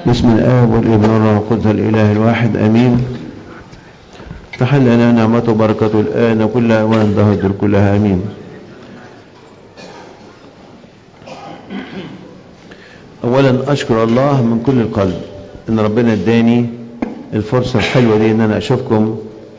بسم الآب والابن والروح القدس الإله الواحد آمين تحل لنا نعمته وبركته الآن كل أوان دهر كلها آمين أولا أشكر الله من كل القلب إن ربنا اداني الفرصة الحلوة دي إن أنا أشوفكم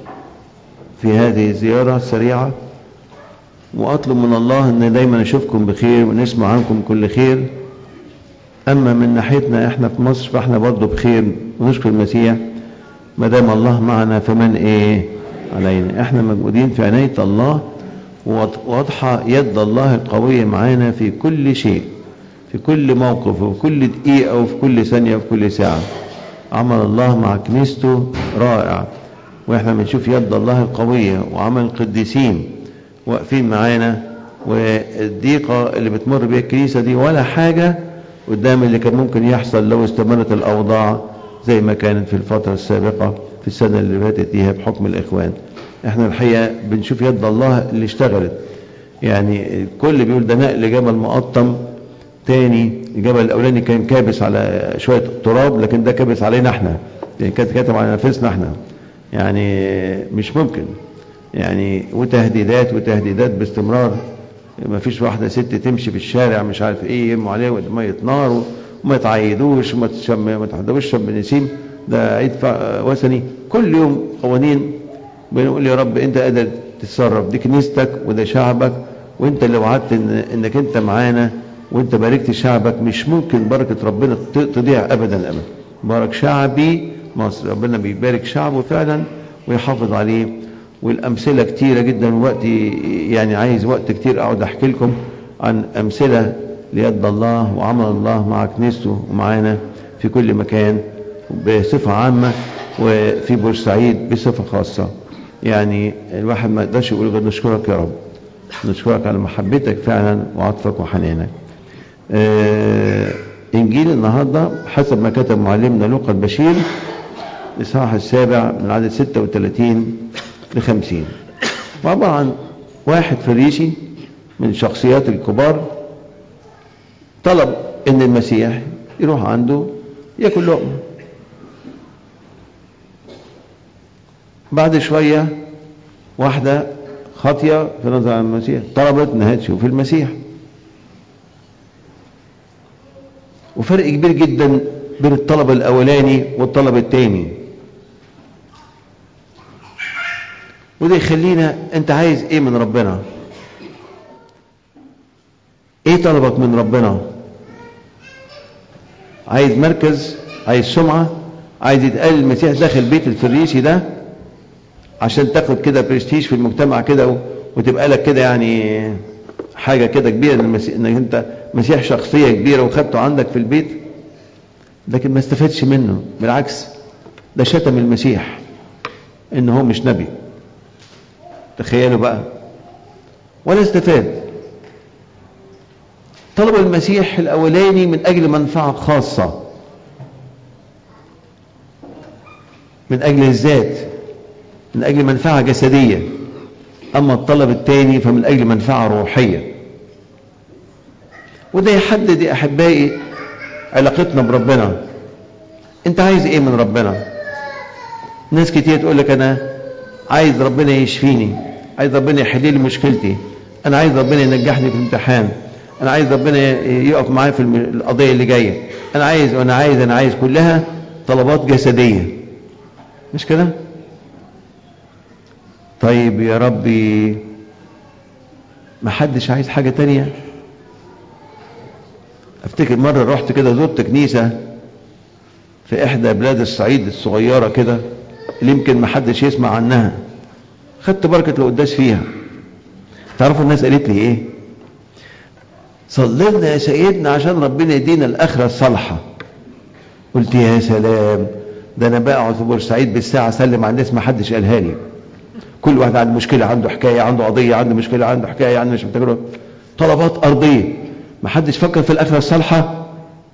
في هذه الزيارة السريعة وأطلب من الله إن دايما أشوفكم بخير ونسمع عنكم كل خير أما من ناحيتنا إحنا في مصر فإحنا برضه بخير ونشكر المسيح ما دام الله معنا فمن إيه علينا إحنا موجودين في عناية الله واضحة يد الله القوية معانا في كل شيء في كل موقف وفي كل دقيقة وفي كل ثانية وفي كل ساعة عمل الله مع كنيسته رائع واحنا بنشوف يد الله القوية وعمل القديسين واقفين معانا والضيقة اللي بتمر بيها الكنيسة دي ولا حاجة قدام اللي كان ممكن يحصل لو استمرت الأوضاع زي ما كانت في الفترة السابقة في السنة اللي فاتت ديها بحكم الإخوان احنا الحقيقة بنشوف يد الله اللي اشتغلت يعني الكل بيقول ده نقل جبل مقطم تاني الجبل الاولاني كان كابس على شوية تراب لكن ده كابس علينا احنا يعني كانت كاتب على نفسنا احنا يعني مش ممكن يعني وتهديدات وتهديدات باستمرار ما فيش واحدة ست تمشي في الشارع مش عارف ايه يرموا عليه مية نار وما يتعيدوش وما ما تحضروش شم نسيم ده عيد وثني كل يوم قوانين بنقول يا رب انت قادر تتصرف دي كنيستك وده شعبك وانت اللي وعدت إن انك انت معانا وانت باركت شعبك مش ممكن بركة ربنا تضيع ابدا ابدا بارك شعبي مصر ربنا بيبارك شعبه فعلا ويحافظ عليه والامثله كتيره جدا وقت يعني عايز وقت كتير اقعد احكي لكم عن امثله ليد الله وعمل الله مع كنيسته ومعانا في كل مكان بصفه عامه وفي بورسعيد بصفه خاصه يعني الواحد ما يقدرش يقول غير نشكرك يا رب نشكرك على محبتك فعلا وعطفك وحنانك آه انجيل النهارده حسب ما كتب معلمنا لوقا البشير الاصحاح السابع من عدد 36 ل 50 وعبارة عن واحد فريسي من الشخصيات الكبار طلب ان المسيح يروح عنده ياكل لقمه بعد شويه واحده خاطيه في نظر المسيح طلبت انها تشوف المسيح وفرق كبير جدا بين الطلب الاولاني والطلب الثاني وده يخلينا انت عايز ايه من ربنا ايه طلبك من ربنا عايز مركز عايز سمعة عايز يتقال المسيح داخل بيت الفريسي ده عشان تاخد كده برستيج في المجتمع كده وتبقى لك كده يعني حاجة كده كبيرة انك انت مسيح شخصية كبيرة وخدته عندك في البيت لكن ما استفادش منه بالعكس ده شتم المسيح ان هو مش نبي تخيلوا بقى ولا استفاد طلب المسيح الاولاني من اجل منفعة خاصة من اجل الذات من اجل منفعة جسدية اما الطلب الثاني فمن اجل منفعة روحية وده يحدد يا احبائي علاقتنا بربنا انت عايز ايه من ربنا ناس كتير تقول لك انا عايز ربنا يشفيني عايز ربنا يحل لي مشكلتي انا عايز ربنا ينجحني في الامتحان انا عايز ربنا يقف معايا في القضيه اللي جايه انا عايز وانا عايز انا عايز كلها طلبات جسديه مش كده طيب يا ربي ما حدش عايز حاجه تانية افتكر مره رحت كده زرت كنيسه في احدى بلاد الصعيد الصغيره كده اللي يمكن ما حدش يسمع عنها خدت بركة القداس فيها تعرفوا الناس قالت لي ايه صلينا يا سيدنا عشان ربنا يدينا الاخرة الصالحة قلت يا سلام ده انا بقعد في بورسعيد بالساعة اسلم على الناس ما حدش قالها لي كل واحد عنده مشكلة عنده حكاية عنده قضية عنده مشكلة عنده حكاية عنده مش محتاج طلبات ارضية ما حدش فكر في الاخرة الصالحة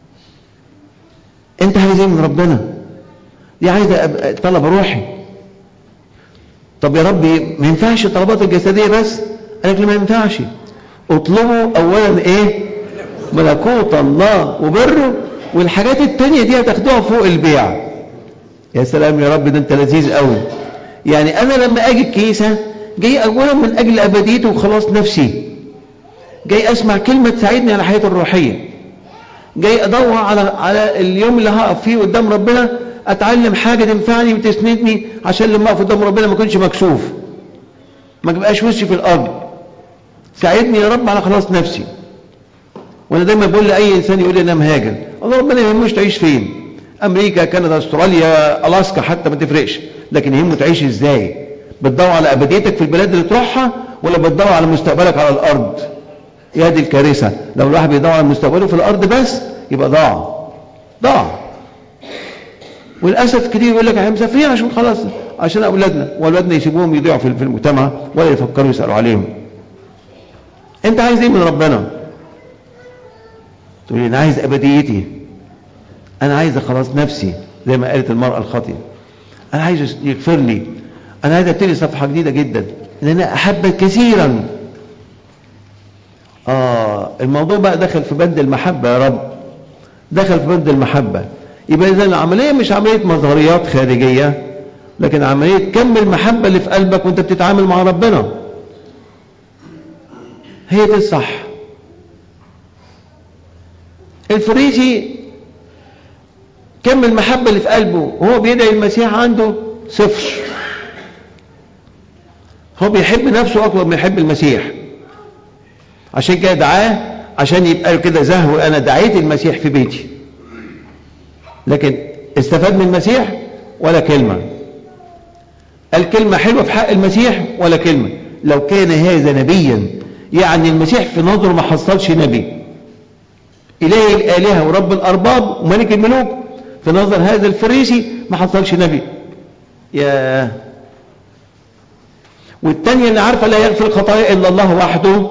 انت عايز ايه من ربنا دي عايزة طلب روحي طب يا ربي ما ينفعش الطلبات الجسدية بس قال لك ما ينفعش اطلبوا اولا ايه ملكوت الله وبره والحاجات التانية دي هتاخدوها فوق البيع يا سلام يا رب ده انت لذيذ قوي يعني انا لما اجي الكنيسة جاي اولا من اجل ابديته وخلاص نفسي جاي اسمع كلمة تساعدني على حياتي الروحية جاي ادور على على اليوم اللي هقف فيه قدام ربنا اتعلم حاجة تنفعني وتسندني عشان لما اقف قدام ربنا ما اكونش مكسوف ما تبقاش وشي في الارض ساعدني يا رب على خلاص نفسي وانا دايما بقول لاي انسان يقول لي انا مهاجر الله ربنا ما يهموش تعيش فين امريكا كندا استراليا الاسكا حتى ما تفرقش لكن يهمه تعيش ازاي بتدور على ابديتك في البلاد اللي تروحها ولا بتدور على مستقبلك على الارض يا دي الكارثه لو الواحد بيدور على مستقبله في الارض بس يبقى ضاع ضاع وللاسف كتير يقول لك احنا مسافرين عشان خلاص عشان اولادنا واولادنا يسيبوهم يضيعوا في في المجتمع ولا يفكروا يسالوا عليهم انت عايز ايه من ربنا تقول لي انا عايز ابديتي انا عايز خلاص نفسي زي ما قالت المراه الخاطئه انا عايز يغفر لي انا عايز ابتدي صفحه جديده جدا ان انا احبك كثيرا اه الموضوع بقى دخل في بند المحبه يا رب دخل في بند المحبه يبقى اذا العمليه مش عمليه مظهريات خارجيه لكن عمليه كم المحبه اللي في قلبك وانت بتتعامل مع ربنا هي دي الصح الفريسي كم المحبة اللي في قلبه وهو بيدعي المسيح عنده صفر هو بيحب نفسه أكثر من يحب المسيح عشان كده دعاه عشان يبقى كده زهو أنا دعيت المسيح في بيتي لكن استفاد من المسيح ولا كلمة الكلمة حلوة في حق المسيح ولا كلمة لو كان هذا نبيا يعني المسيح في نظره ما حصلش نبي إله الآلهة ورب الأرباب وملك الملوك في نظر هذا الفريسي ما حصلش نبي يا والتانية اللي عارفة لا يغفر الخطايا إلا الله وحده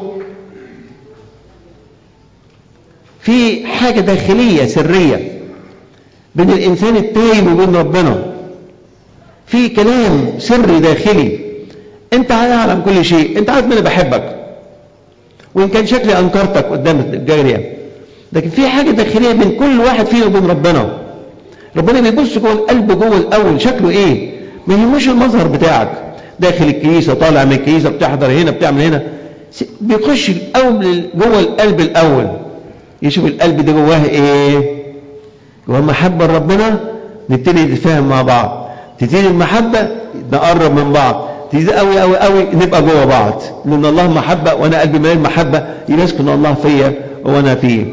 في حاجة داخلية سرية بين الإنسان التايب وبين ربنا في كلام سري داخلي انت تعلم كل شيء انت عارف ان انا بحبك وان كان شكلي انكرتك قدام الجاريه لكن في حاجه داخليه بين كل واحد فينا وبين ربنا ربنا بيبص جوه القلب جوه الاول شكله ايه ما يهمش المظهر بتاعك داخل الكنيسه طالع من الكنيسه بتحضر هنا بتعمل هنا بيخش الاول جوه القلب الاول يشوف القلب ده جواه ايه جواه محبه لربنا نبتدي نتفاهم مع بعض تزيد المحبه نقرب من بعض تزيد قوي قوي قوي نبقى جوه بعض لان الله محبه وانا قلبي مليان محبه يسكن الله فيا وانا فيه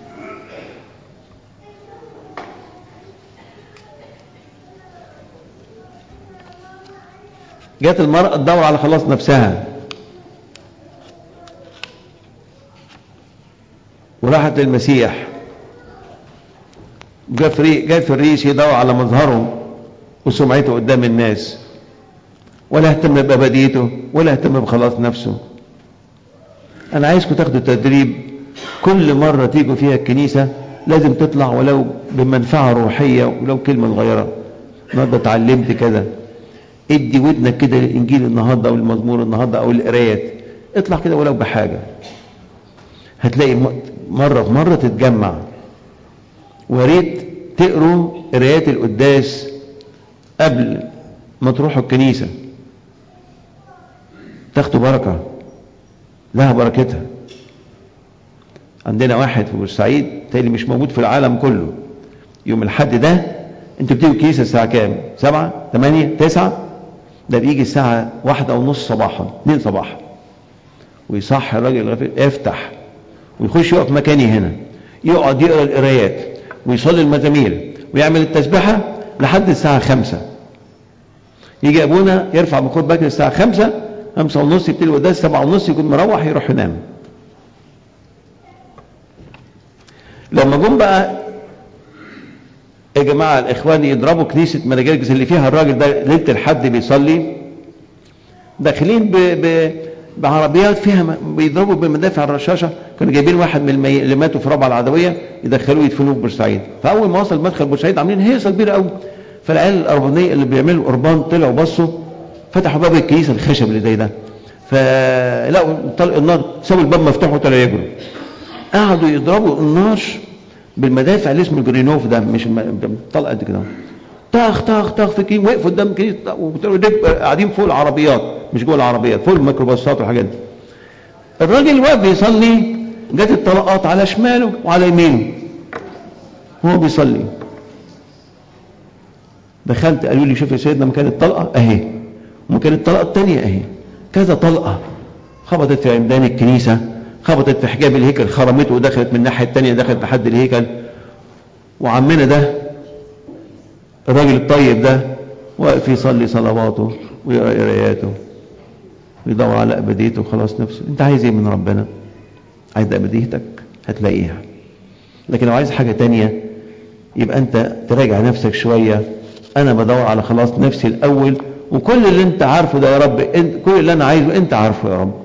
جت المرأة تدور على خلاص نفسها وراحت للمسيح جاء فري جاء فريس يدور على مظهره وسمعته قدام الناس ولا اهتم بأبديته ولا اهتم بخلاص نفسه انا عايزكم تاخدوا تدريب كل مرة تيجوا فيها الكنيسة لازم تطلع ولو بمنفعة روحية ولو كلمة صغيرة النهارده اتعلمت كده ادي ودنك كده للانجيل النهارده او المزمور النهارده او القرايات اطلع كده ولو بحاجه هتلاقي مره في مره تتجمع ويا ريت تقروا قرايات القداس قبل ما تروحوا الكنيسه تاخدوا بركه لها بركتها عندنا واحد في بورسعيد تاني مش موجود في العالم كله يوم الحد ده انتوا بتيجوا الكنيسه الساعه كام؟ سبعة؟ ثمانية؟ تسعة؟ ده بيجي الساعة واحدة ونص صباحا اثنين صباحا ويصحي الراجل الغفير افتح ويخش يقف مكاني هنا يقعد يقرا القرايات ويصلي المزامير ويعمل التسبيحة لحد الساعة خمسة يجي ابونا يرفع بخور بكر الساعة خمسة خمسة ونص يبتدي القداس سبعة ونص يكون مروح يروح ينام لما جم بقى يا جماعة الإخوان يضربوا كنيسة مراجرجس اللي فيها الراجل ده ليلة الحد بيصلي داخلين ب... ب... بعربيات فيها م... بيضربوا بمدافع الرشاشة كانوا جايبين واحد من المي... اللي ماتوا في رابعة العدوية يدخلوه يدفنوه في بورسعيد فأول ما وصل مدخل بورسعيد عاملين هيصة كبيرة قوي فالعيال الأربانية اللي بيعملوا قربان طلعوا بصوا فتحوا باب الكنيسة الخشب اللي زي ده فلقوا طلق النار سابوا الباب مفتوح وطلعوا يجروا قعدوا يضربوا النار بالمدافع اللي اسمه جرينوف ده مش الم- طلقه قد كده طخ طخ طخ في كيم وقفوا قدام كنيسه ودب- قاعدين فوق العربيات مش جوه العربيات فوق الميكروباصات والحاجات دي الراجل واقف بيصلي جت الطلقات على شماله وعلى يمينه وهو بيصلي دخلت قالوا لي شوف يا سيدنا مكان الطلقه اهي ومكان الطلقه الثانيه اهي كذا طلقه خبطت في عمدان الكنيسه خبطت في حجاب الهيكل خرمته ودخلت من الناحيه الثانيه دخلت لحد الهيكل وعمنا ده الراجل الطيب ده واقف يصلي صلواته ويقرا قراياته ويدور على ابديته وخلاص نفسه انت عايز ايه من ربنا عايز ابديتك هتلاقيها لكن لو عايز حاجه تانية يبقى انت تراجع نفسك شويه انا بدور على خلاص نفسي الاول وكل اللي انت عارفه ده يا رب انت كل اللي انا عايزه انت عارفه يا رب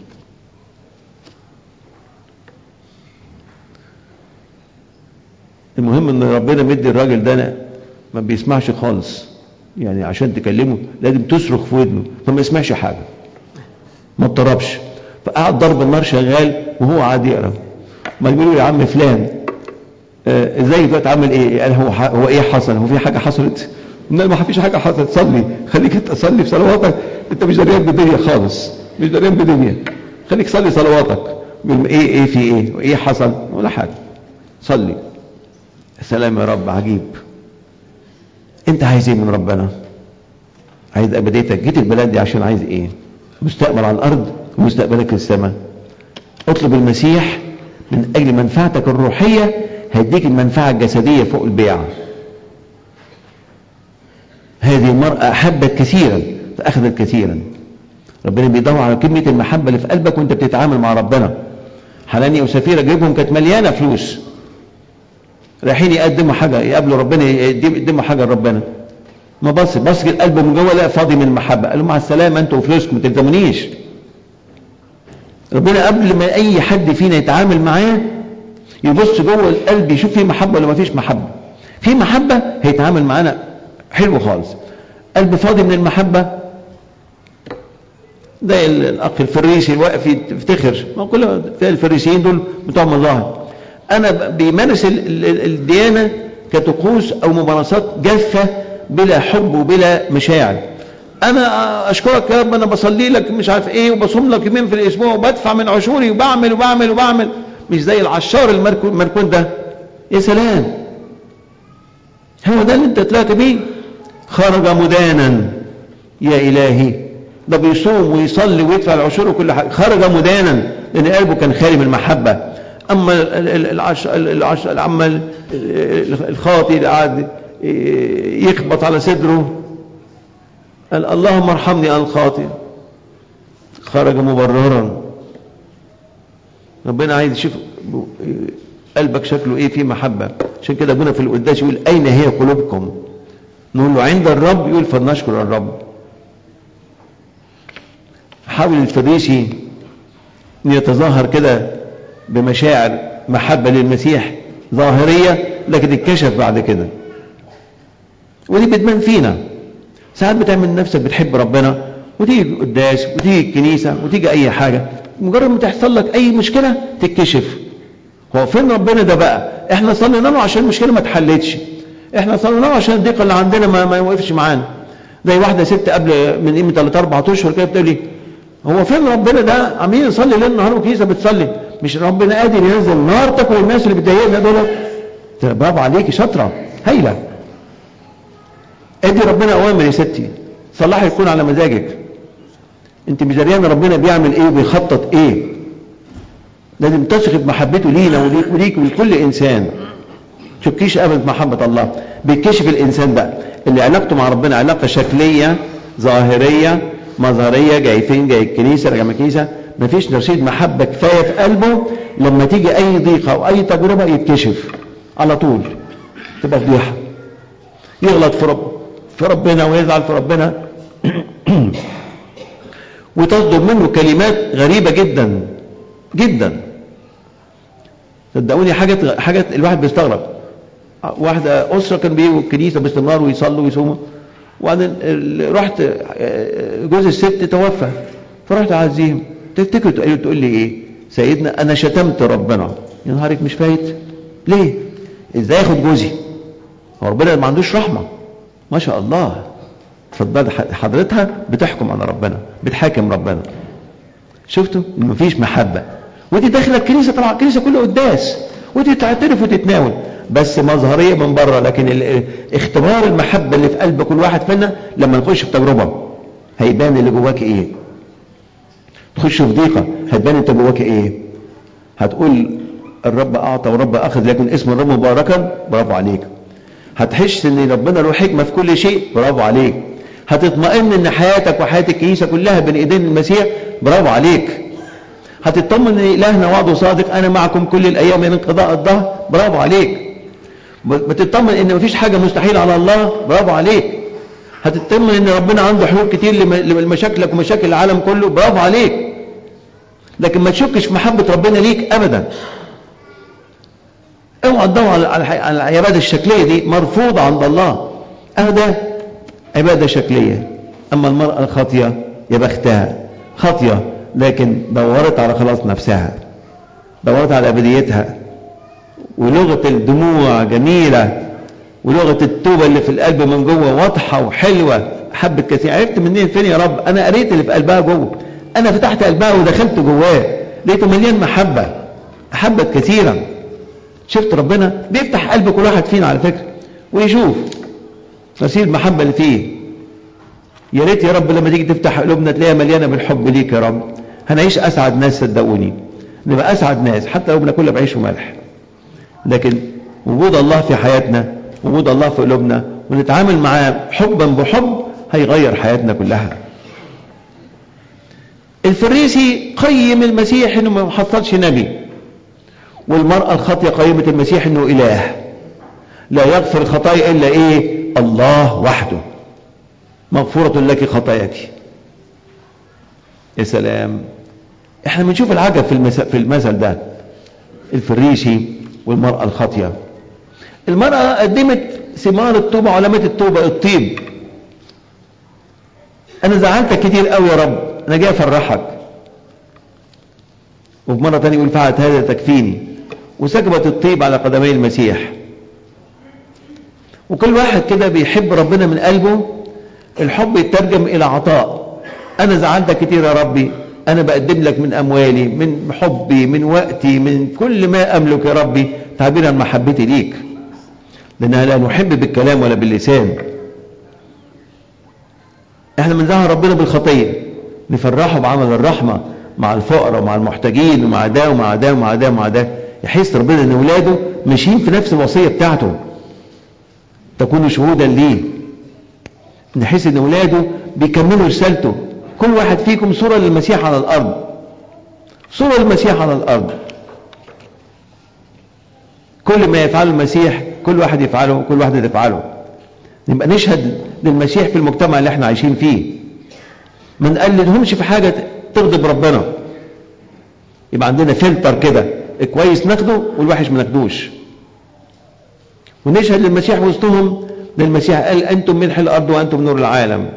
المهم ان ربنا مدي الراجل ده ما بيسمعش خالص يعني عشان تكلمه لازم تصرخ في ودنه فما يسمعش حاجه ما اضطربش فقعد ضرب النار شغال وهو قاعد يقرا ما يقولوا يا عم فلان آه، ازاي دلوقتي عامل ايه قال هو ح- هو ايه حصل هو في حاجه حصلت لا ما فيش حاجه حصلت صلي خليك انت تصلي في صلواتك انت مش دريان بالدنيا خالص مش دريان بالدنيا خليك صلي صلواتك يقول ايه ايه في ايه وايه حصل ولا حاجه صلي سلام يا رب عجيب انت عايز ايه من ربنا عايز ابديتك جيت البلد دي عشان عايز ايه مستقبل على الارض ومستقبلك في السماء اطلب المسيح من اجل منفعتك الروحيه هيديك المنفعه الجسديه فوق البيعه هذه المرأة أحبت كثيرا فأخذت كثيرا ربنا بيدور على كمية المحبة اللي في قلبك وانت بتتعامل مع ربنا حنانيا وسفيرة جيبهم كانت مليانة فلوس رايحين يقدموا حاجة يقابلوا ربنا يقدم- يقدموا حاجة لربنا ما بص بص القلب من جوه لا فاضي من المحبة قالوا مع السلامة انتوا وفلوسكم ما تلزمونيش ربنا قبل ما اي حد فينا يتعامل معاه يبص جوه القلب يشوف فيه محبة ولا ما فيش محبة في محبة هيتعامل معانا حلو خالص قلب فاضي من المحبة ده ال- الاخ الفريسي واقف يفتخر ما كل في الفريسيين دول بتوع مظاهر انا ب- بيمارس ال- ال- ال- الديانه كطقوس او ممارسات جافه بلا حب وبلا مشاعر انا اشكرك يا رب انا بصلي لك مش عارف ايه وبصوم لك يومين في الاسبوع وبدفع من عشوري وبعمل وبعمل وبعمل مش زي العشار المركون المركون ده يا سلام هو ده اللي انت طلعت بيه خرج مدانا يا إلهي ده بيصوم ويصلي ويدفع العشور وكل حاجة خرج مدانا لأن قلبه كان خالي من المحبة أما ال- ال- العش العش أما ال- ال- الخاطي اللي قاعد يخبط على صدره قال اللهم ارحمني أنا الخاطئ خرج مبررا ربنا عايز يشوف قلبك شكله ايه فيه محبة عشان كده ابونا في القداس يقول اين هي قلوبكم نقول له عند الرب يقول فلنشكر الرب حاول الفريسي ان يتظاهر كده بمشاعر محبة للمسيح ظاهرية لكن اتكشف بعد كده ودي بتبان فينا ساعات بتعمل نفسك بتحب ربنا وتيجي القداس وتيجي الكنيسة وتيجي أي حاجة مجرد ما تحصل لك أي مشكلة تتكشف هو فين ربنا ده بقى احنا صلينا له عشان المشكلة ما اتحلتش احنا صلينا له عشان الضيق اللي عندنا ما, ما وقفش معانا زي واحدة ست قبل من قيمة 3 4 اشهر كده بتقول لي هو فين ربنا ده عاملين نصلي ليل نهار والكنيسة بتصلي مش ربنا قادر ينزل نار تاكل الناس اللي بتضايقنا دول برافو عليكي شاطرة هايلة ادي ربنا اوامر يا ستي صلاح يكون على مزاجك انت مش دريان ربنا بيعمل ايه وبيخطط ايه لازم تثق بمحبته لينا وليك وليك ولكل انسان تشكيش ابدا محبه الله بيكشف الانسان بقى اللي علاقته مع ربنا علاقه شكليه ظاهريه مظهريه جاي فين جاي الكنيسه راجع من الكنيسه مفيش رصيد محبه كفايه في قلبه لما تيجي اي ضيقه او اي تجربه يتكشف على طول تبقى فضيحه يغلط في رب في ربنا ويزعل في ربنا وتصدر منه كلمات غريبة جدا جدا صدقوني حاجات حاجات الواحد بيستغرب واحدة أسرة كان بيجوا الكنيسة باستمرار ويصلوا ويصوموا وبعدين ال- رحت آه، جوز الست توفى فرحت أعزيهم تفتكر تقول تقول لي إيه سيدنا أنا شتمت ربنا يا نهارك مش فايت ليه ازاي اخد جوزي هو ربنا ما عندوش رحمة ما شاء الله اتفضل حضرتها بتحكم على ربنا بتحاكم ربنا شفتوا ان مفيش محبة ودي داخله الكنيسة طبعا الكنيسة كله قداس ودي تعترف وتتناول بس مظهرية من بره لكن اختبار المحبة اللي في قلب كل واحد فينا لما نخش في تجربة هيبان اللي جواك ايه تخش في ضيقة هتبان انت جواك ايه هتقول الرب اعطى ورب اخذ لكن اسم الرب مباركا برافو عليك هتحس ان ربنا له حكمة في كل شيء برافو عليك هتطمئن ان حياتك وحياة الكنيسة كلها بين ايدين المسيح برافو عليك هتطمن ان الهنا وعده صادق انا معكم كل الايام من انقضاء الظهر برافو عليك بتطمن ان مفيش حاجة مستحيلة على الله برافو عليك هتطمن ان ربنا عنده حلول كتير لمشاكلك ومشاكل العالم كله برافو عليك لكن ما تشكش في محبة ربنا ليك ابدا اوعى تدور على العبادة الشكلية دي مرفوضة عند الله اهدى عبادة شكلية اما المرأة الخاطية يا بختها خاطية لكن دورت على خلاص نفسها دورت على ابديتها ولغة الدموع جميلة ولغة التوبة اللي في القلب من جوه واضحة وحلوة حبت كثير عرفت منين فين يا رب انا قريت اللي في قلبها جوه انا فتحت قلبها ودخلت جواه لقيته مليان محبة احبت كثيرا شفت ربنا بيفتح قلب كل واحد فينا على فكرة ويشوف غسيل المحبة اللي فيه يا ريت يا رب لما تيجي تفتح قلوبنا تلاقيها مليانة بالحب ليك يا رب هنعيش اسعد ناس صدقوني نبقى اسعد ناس حتى لو بناكلها بعيش وملح لكن وجود الله في حياتنا وجود الله في قلوبنا ونتعامل معاه حبا بحب هيغير حياتنا كلها الفريسي قيم المسيح انه ما حصلش نبي والمرأة الخاطية قيمة المسيح انه اله لا يغفر الخطايا الا ايه الله وحده مغفورة لك خطاياك يا سلام احنا بنشوف العجب في المثل, في المثل ده الفريسي والمرأة الخاطية المرأة قدمت ثمار التوبة علامات التوبة الطيب انا زعلتك كتير قوي يا رب انا جاي افرحك وفي مرة تانية يقول فعلت هذا تكفيني وسكبت الطيب على قدمي المسيح وكل واحد كده بيحب ربنا من قلبه الحب يترجم الى عطاء انا زعلتك كتير يا ربي انا بقدم لك من اموالي من حبي من وقتي من كل ما املك يا ربي تعبير عن محبتي ليك لانها لا نحب بالكلام ولا باللسان احنا بنزعل ربنا بالخطيه نفرحه بعمل الرحمه مع الفقراء ومع المحتاجين ومع ده ومع ده ومع ده ومع ده يحس ربنا ان اولاده ماشيين في نفس الوصيه بتاعته تكونوا شهودا ليه نحس ان اولاده بيكملوا رسالته كل واحد فيكم صورة للمسيح على الارض صورة للمسيح على الارض كل ما يفعله المسيح كل واحد يفعله كل واحدة تفعله نبقى نشهد للمسيح في المجتمع اللي احنا عايشين فيه ما نقلدهمش في حاجة تغضب ربنا يبقى عندنا فلتر كده الكويس ناخده والوحش ما ناخدوش ونشهد للمسيح وسطهم للمسيح قال أنتم ملح الأرض وأنتم نور العالم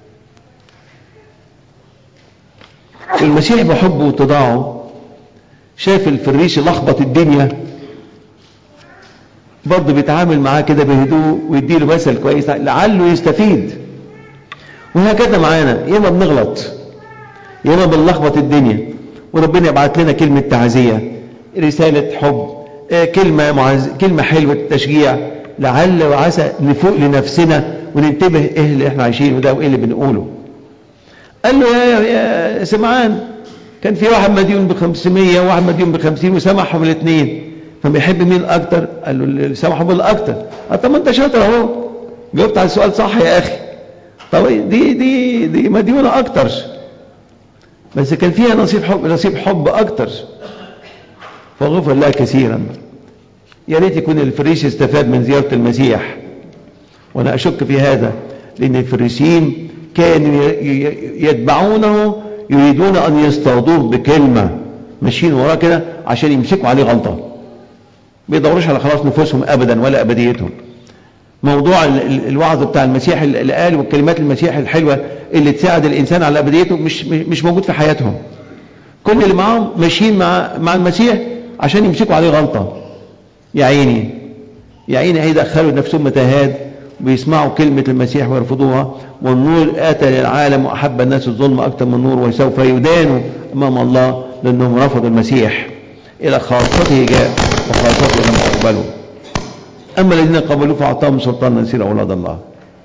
المسيح بحبه وتضاعه شاف الفريش لخبط الدنيا برضه بيتعامل معاه كده بهدوء ويديله مثل كويس لعله يستفيد وهكذا معانا ياما بنغلط ياما بنلخبط الدنيا وربنا يبعت لنا كلمة تعزية رسالة حب كلمة معز... كلمة حلوة تشجيع لعل وعسى نفوق لنفسنا وننتبه ايه اللي احنا عايشينه ده وايه اللي بنقوله قال له يا, يا سمعان كان في واحد مديون ب 500 وواحد مديون ب 50 وسمحهم الاثنين فبيحب مين اكتر قال له اللي سمحوا بالاكتر قال طب ما انت شاطر اهو جاوبت على السؤال صح يا اخي طب دي دي دي مديونه اكتر بس كان فيها نصيب حب نصيب حب اكتر فغفر لها كثيرا يا ريت يكون الفريس استفاد من زيارة المسيح وانا اشك في هذا لان الفريسيين كانوا يتبعونه يريدون ان يصطادوه بكلمة ماشيين وراه كده عشان يمسكوا عليه غلطة ما يدوروش على خلاص نفوسهم ابدا ولا ابديتهم موضوع الوعظ بتاع المسيح اللي قال والكلمات المسيح الحلوة اللي تساعد الانسان على ابديته مش مش موجود في حياتهم كل اللي معاهم ماشيين مع مع المسيح عشان يمسكوا عليه غلطة يا عيني يا عيني هيدخلوا نفسهم متاهات ويسمعوا كلمة المسيح ويرفضوها والنور آتى للعالم وأحب الناس الظلم أكثر من النور وسوف يدانوا أمام الله لأنهم رفضوا المسيح إلى خاصته جاء وخاصته لم تقبلوا أما الذين قبلوه فأعطاهم سلطان أن يصيروا أولاد الله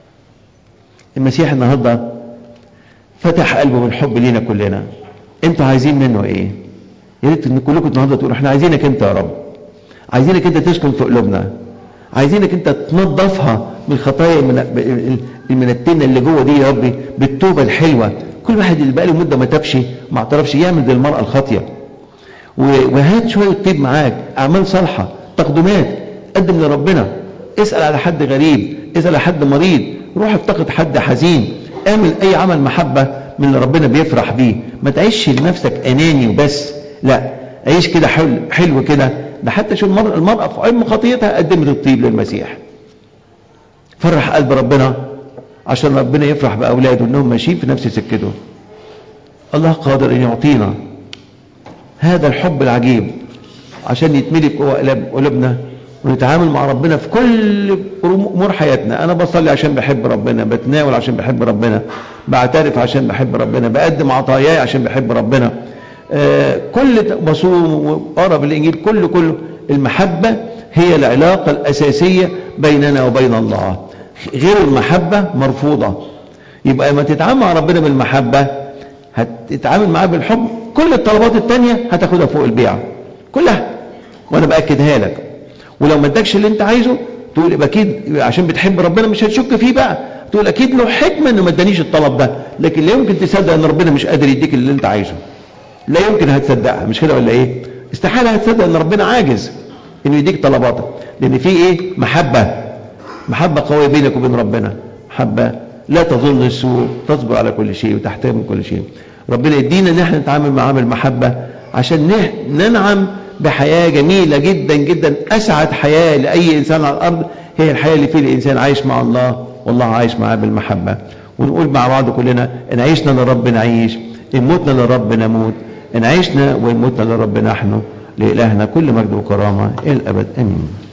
المسيح النهاردة فتح قلبه بالحب لينا كلنا انتوا عايزين منه ايه يا ريت ان كلكم النهارده تقولوا احنا عايزينك انت يا رب عايزينك انت تسكن في قلوبنا عايزينك انت تنظفها من الخطايا المنتنه اللي جوه دي يا ربي بالتوبه الحلوه كل واحد اللي بقاله مده ما تابش ما اعترفش يعمل زي المراه الخاطيه وهات شويه طيب معاك اعمال صالحه تقدمات قدم لربنا اسال على حد غريب اسال على حد مريض روح افتقد حد حزين اعمل اي عمل محبه من اللي ربنا بيفرح بيه ما تعيش لنفسك اناني وبس لا عيش كده حلو, حلو كده ده حتى شو المرأة, المرأة في علم خطيتها قدمت الطيب للمسيح فرح قلب ربنا عشان ربنا يفرح بأولاده انهم ماشيين في نفس سكته الله قادر ان يعطينا هذا الحب العجيب عشان يتملي جوه قلوبنا ونتعامل مع ربنا في كل امور حياتنا انا بصلي عشان بحب ربنا بتناول عشان بحب ربنا بعترف عشان بحب ربنا بقدم عطاياي عشان بحب ربنا آه كل بصوم وقرا بالانجيل كله كله المحبه هي العلاقه الاساسيه بيننا وبين الله غير المحبه مرفوضه يبقى لما تتعامل مع ربنا بالمحبه هتتعامل معاه بالحب كل الطلبات التانية هتاخدها فوق البيعه كلها وانا باكدها لك ولو ما ادكش اللي انت عايزه تقول يبقى اكيد عشان بتحب ربنا مش هتشك فيه بقى تقول اكيد له حكمه انه ما ادانيش الطلب ده لكن لا يمكن تصدق ان ربنا مش قادر يديك اللي انت عايزه لا يمكن هتصدقها مش كده ولا ايه استحاله هتصدق ان ربنا عاجز انه يديك طلباتك لان في ايه محبه محبه قويه بينك وبين ربنا محبه لا تظن السوء تصبر على كل شيء وتحترم كل شيء ربنا يدينا ان احنا نتعامل معاه بالمحبه عشان ننعم بحياة جميلة جدا جدا أسعد حياة لأي إنسان على الأرض هي الحياة اللي فيه الإنسان عايش مع الله والله عايش معاه بالمحبة ونقول مع بعض كلنا إن عيشنا للرب نعيش إن متنا للرب نموت إن عيشنا وإن متنا للرب نحن لإلهنا كل مجد وكرامة إلى الأبد آمين